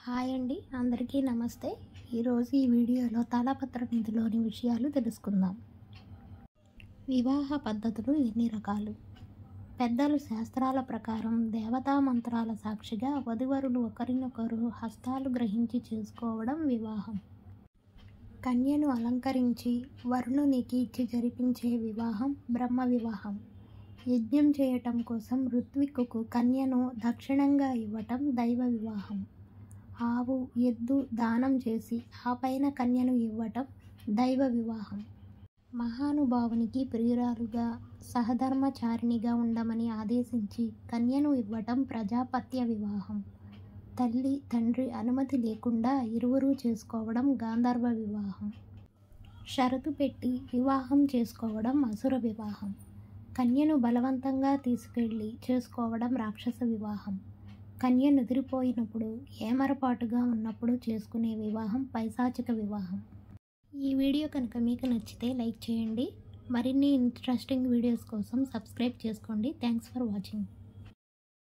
hi అండి అందరికీ నమస్తే ఈరోజు ఈ వీడియోలో తాళపత్ర నిధిలోని విషయాలు తెలుసుకుందాం వివాహ పద్ధతులు ఎన్ని రకాలు పెద్దలు శాస్త్రాల ప్రకారం దేవతా మంత్రాల సాక్షిగా వధువరులు ఒకరినొకరు హస్తాలు గ్రహించి చేసుకోవడం వివాహం కన్యను అలంకరించి వరుణునికి ఇచ్చి జరిపించే వివాహం బ్రహ్మ వివాహం యజ్ఞం చేయటం కోసం ఋత్విక్కుకు కన్యను దక్షిణంగా ఇవ్వటం దైవ వివాహం ఆవు ఎద్దు దానం చేసి ఆ పైన కన్యను ఇవ్వటం దైవ వివాహం మహానుభావునికి ప్రియురాలుగా సహధర్మచారిణిగా ఉండమని ఆదేశించి కన్యను ఇవ్వటం ప్రజాపత్య వివాహం తల్లి తండ్రి అనుమతి లేకుండా ఇరువురు చేసుకోవడం గాంధర్వ వివాహం షరతు పెట్టి వివాహం చేసుకోవడం అసుర వివాహం కన్యను బలవంతంగా తీసుకెళ్ళి చేసుకోవడం రాక్షస వివాహం కన్య నిద్రిపోయినప్పుడు ఏమరపాటుగా ఉన్నప్పుడు చేసుకునే వివాహం పైశాచిక వివాహం ఈ వీడియో కనుక మీకు నచ్చితే లైక్ చేయండి మరిన్ని ఇంట్రెస్టింగ్ వీడియోస్ కోసం సబ్స్క్రైబ్ చేసుకోండి థ్యాంక్స్ ఫర్ వాచింగ్